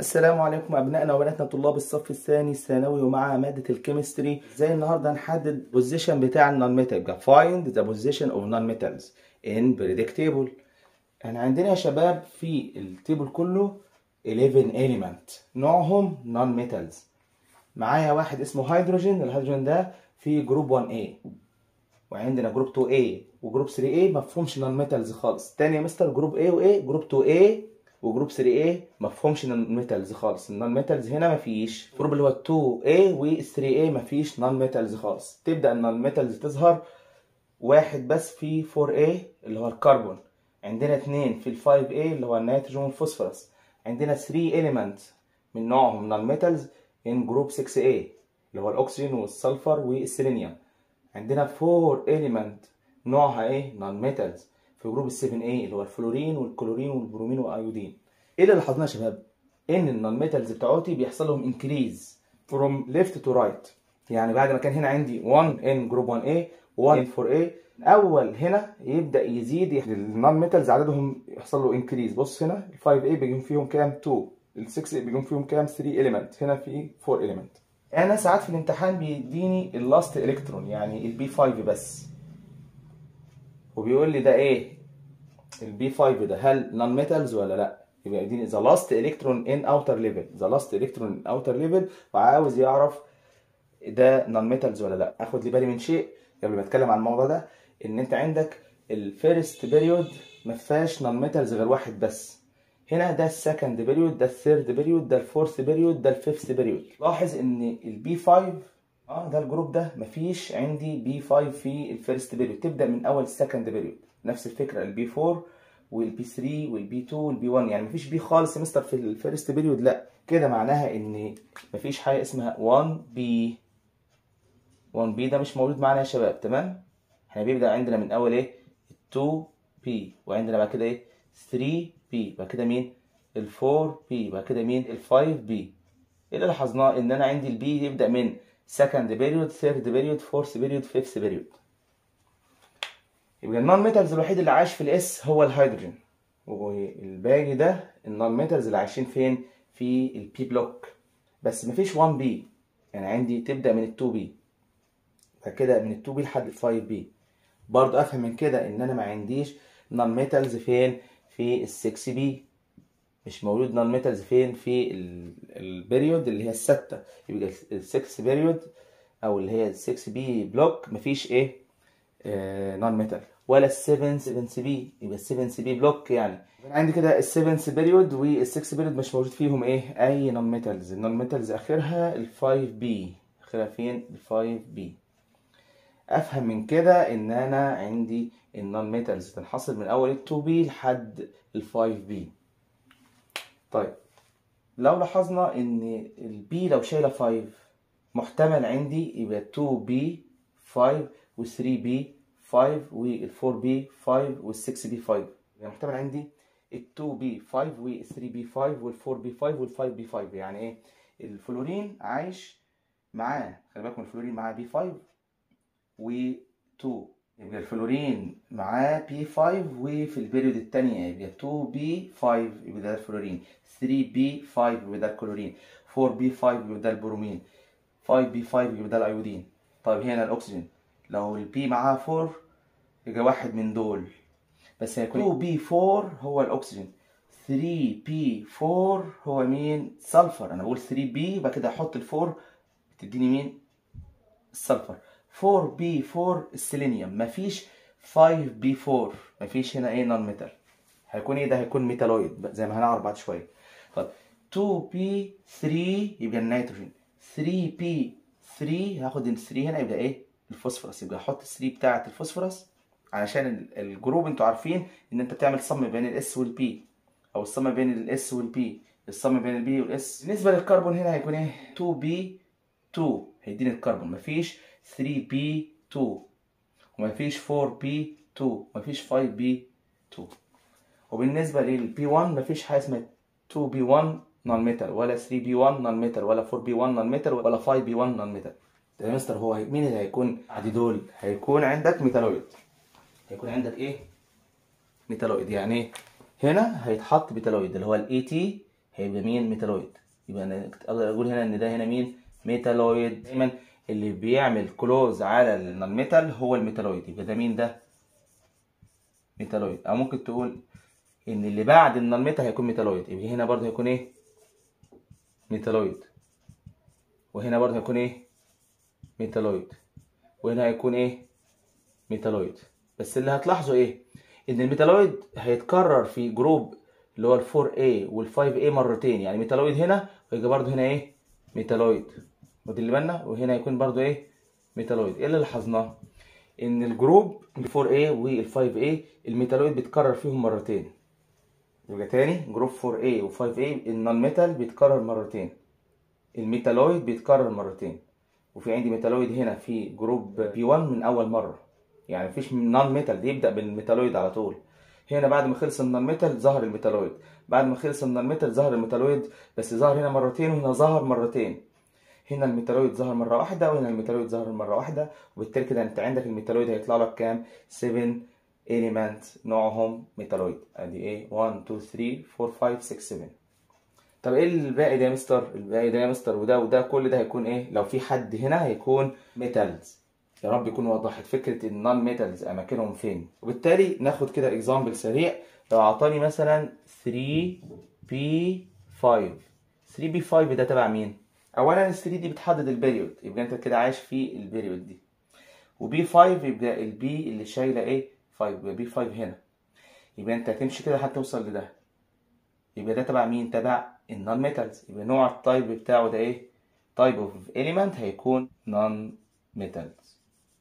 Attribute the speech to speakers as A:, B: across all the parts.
A: السلام عليكم ابنائنا وبناتنا طلاب الصف الثاني الثانوي ومع ماده الكيمستري زي النهارده هنحدد البوزيشن بتاع النون ميتال يبقى find the position of non-metals in periodic table احنا عندنا يا شباب في التيبل كله 11 element نوعهم non metals معايا واحد اسمه هيدروجين الهيدروجين ده في جروب 1A وعندنا جروب 2A وجروب 3A مفهومش نون ميتالز خالص تاني يا مستر جروب A وA جروب 2A وجروب 3A مفهومش نون ميتالز خالص النون ميتالز هنا مفيش الجروب اللي هو 2A و 3A مفيش نون ميتالز خالص تبدا النون ميتالز تظهر واحد بس في 4A اللي هو الكربون عندنا اتنين في ال 5A اللي هو النيتروجين والفوسفورس عندنا 3 element من نوعهم نون ميتالز in جروب 6A اللي هو الاكسجين والسلفر والسيلينيوم عندنا 4 element نوعها ايه نون ميتالز في جروب ال 7A اللي هو الفلورين والكلورين والبرومين والايودين ايه اللي لاحظناه يا شباب ان النون ميتالز بتاعتي بيحصل لهم انكريز from left to right يعني بعد ما كان هنا عندي 1 in جروب 1A و 1 in 4A اول هنا يبدا يزيد النون ميتالز عددهم يحصل له انكريز بص هنا ال 5A بيجون فيهم كام 2 ال 6A بيجون فيهم كام 3 element هنا في 4 element انا ساعات في الامتحان بيديني اللاست الكترون يعني البي 5 بس وبيقول لي ده ايه البي 5 ده هل نون ميتالز ولا لا يبقى يديني ذا لاست الكترون ان اوتر ليفل ذا لاست الكترون ان اوتر ليفل وعاوز يعرف ده نون ميتالز ولا لا اخد لي بالي من شيء قبل ما اتكلم عن الموضوع ده ان انت عندك الفيرست بيريود ما فيهاش نون ميتالز غير واحد بس هنا ده السكند بيريود ده الثيرد بيريود ده الفورث بيريود ده الفيفث بيريود لاحظ ان البي 5 اه ده الجروب ده مفيش عندي بي 5 في الفيرست بيريود تبدا من اول السكند بيريود نفس الفكره البي 4 والبي 3 والبي 2 والبي 1 يعني مفيش بي خالص يا مستر في الفيرست بيريود لا كده معناها ان مفيش حاجه اسمها 1 بي 1 بي ده مش موجود معانا يا شباب تمام احنا بيبدا عندنا من اول ايه 2 بي وعندنا بعد كده ايه 3 بي بعد كده مين ال 4 بي بعد كده مين ال 5 بي اللي لاحظناه ان انا عندي البي يبدا من second period third period fourth period fifth period يبقى النون ميتالز الوحيد اللي عايش في الاس هو الهيدروجين والباقي ده النون ميتالز اللي عايشين فين في البي بلوك بس مفيش 1 بي يعني عندي تبدا من ال 2 بي بعد كده من ال 2 بي لحد ال 5 بي برضه افهم من كده ان انا ما عنديش نون ميتالز فين في ال 6 بي مش موجود نون ميتالز فين في البيريود اللي هي الستة يبقى ال 6 بيريود او اللي هي ال 6 بي بلوك مفيش ايه آه نون ميتال ولا ال 7 7 سي بي يبقى ال 7 سي بي بلوك يعني عندي كده ال 7 بيريود وال 6 بيريود مش موجود فيهم ايه اي نون ميتالز النون ميتالز اخرها ال 5 بي اخرها فين ال 5 بي افهم من كده ان انا عندي النون ميتالز تنحصر من اول ال 2 بي لحد ال 5 بي طيب لو لاحظنا ان البي لو شايله 5 محتمل عندي يبقى 2 بي 5 و 3 بي 5 وال 4 بي 5 وال 6 بي 5 يعني محتمل عندي ال 2 بي 5 وال 3 بي 5 وال 4 بي 5 وال 5 بي 5 يعني ايه الفلورين عايش معاه خلي بالكم الفلورين معاه بي 5 و 2 يبقى الفلورين معاه بي 5 وفي البيريود الثانية يبقى 2 بي 5 يبقى ده الفلورين 3 بي 5 يبقى ده الكلورين 4 بي 5 يبقى ده البرومين 5 بي 5 يبقى ده الايودين طيب هنا الاكسجين لو البي معاه 4 يبقى واحد من دول بس هيكون 2 بي 4 هو الاكسجين 3 بي 4 هو مين سلفر انا بقول 3 بي يبقى كده احط ال 4 تديني مين السلفر 4 بي 4 السيلينيوم مفيش 5 بي 4 مفيش هنا ايه نون ميتال هيكون ايه ده هيكون ميتالويد زي ما هنعرف بعد شويه طب 2 بي 3 يبقى النيتروجين 3 بي 3 هاخد ال 3 هنا يبقى ايه الفوسفورس يبقى احط ال 3 بتاعه الفوسفورس علشان الجروب انتوا عارفين ان انت بتعمل صم بين الاس والبي او الصم بين الاس والبي الصم بين البي والاس بالنسبه للكربون هنا هيكون ايه 2 بي 2 هيديني الكربون مفيش 3B2 ومفيش 4B2 ومفيش 5B2 وبالنسبة لل P1 مفيش حاجة اسمها 2B1 نون ميتال ولا 3B1 نون ميتال ولا 4B1 نون ميتال ولا 5B1 نون ميتال طيب يا مستر هو مين اللي هيكون عادي دول هيكون عندك ميتالويد هيكون عندك ايه ميتالويد يعني ايه هنا هيتحط ميتالويد اللي هو الاي تي هيبقى مين ميتالويد يبقى انا اقدر اقول هنا ان ده هنا مين ميتالويد دايما اللي بيعمل كلوز على النون ميتال هو الميتالويد يبقى ده مين ده ميتالويد او ممكن تقول ان اللي بعد النون ميتال هيكون ميتالويد يبقى هنا برضه هيكون ايه ميتالويد وهنا برضه هيكون ايه ميتالويد وهنا هيكون ايه ميتالويد بس اللي هتلاحظوا ايه ان الميتالويد هيتكرر في جروب اللي هو ال 4A وال 5A مرتين يعني ميتالويد هنا ويجي برضه هنا ايه ميتالويد ودي اللي بالنا وهنا يكون برضه ايه ميتالويد ايه اللي لاحظناه ان الجروب ال 4A وال 5A الميتالويد بيتكرر فيهم مرتين يبقى تاني جروب 4A و 5A النون ميتال بيتكرر مرتين الميتالويد بيتكرر مرتين وفي عندي ميتالويد هنا في جروب بي 1 من اول مره يعني مفيش نون ميتال دي يبدا بالميتالويد على طول هنا بعد ما خلص النون ميتال ظهر الميتالويد بعد ما خلص النون ميتال ظهر الميتالويد بس ظهر هنا مرتين وهنا ظهر مرتين هنا الميتالويد ظهر مره واحده وهنا الميتالويد ظهر مره واحده وبالتالي كده انت عندك الميتالويد هيطلع لك كام 7 element نوعهم ميتالويد ادي ايه 1 2 3 4 5 6 7 طب ايه الباقي ده يا مستر الباقي ده يا مستر وده وده كل ده هيكون ايه لو في حد هنا هيكون ميتالز يا رب يكون وضحت فكره النون ميتالز اماكنهم فين وبالتالي ناخد كده اكزامبل سريع لو اعطاني مثلا 3 بي 5 3 بي 5 ده تبع مين اولا ال 3 دي بتحدد البيريود يبقى انت كده عايش في البيريود دي وبي 5 يبقى البي اللي شايله ايه 5 يبقى بي 5 هنا يبقى انت هتمشي كده لحد توصل لده يبقى ده تبع مين تبع النون ميتالز يبقى نوع التايب بتاعه ده ايه تايب اوف اليمنت هيكون نون ميتالز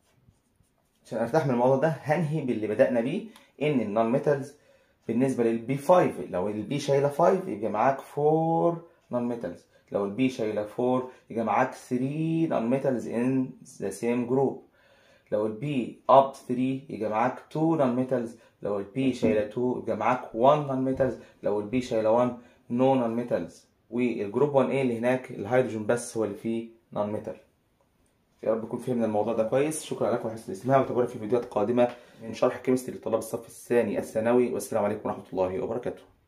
A: عشان ارتاح من الموضوع ده هنهي باللي بدأنا بيه ان النون ميتالز بالنسبة للبي 5 لو البي شايلة 5 يبقى معاك 4 نون ميتالز لو البي شايلة 4 يبقى معاك 3 نون ميتالز ان ذا سيم جروب لو البي اب 3 يبقى معاك 2 نون ميتالز لو البي شايلة 2 يبقى معاك 1 نون ميتالز لو البي شايلة 1 نو نون ميتالز والجروب 1 a اللي هناك الهيدروجين بس هو اللي فيه نون ميتال يا رب يكون فهمنا الموضوع ده كويس شكرا لكم وحسن الاستماع وتابعونا في فيديوهات قادمه من شرح كيمستري لطلاب الصف الثاني الثانوي والسلام عليكم ورحمه الله وبركاته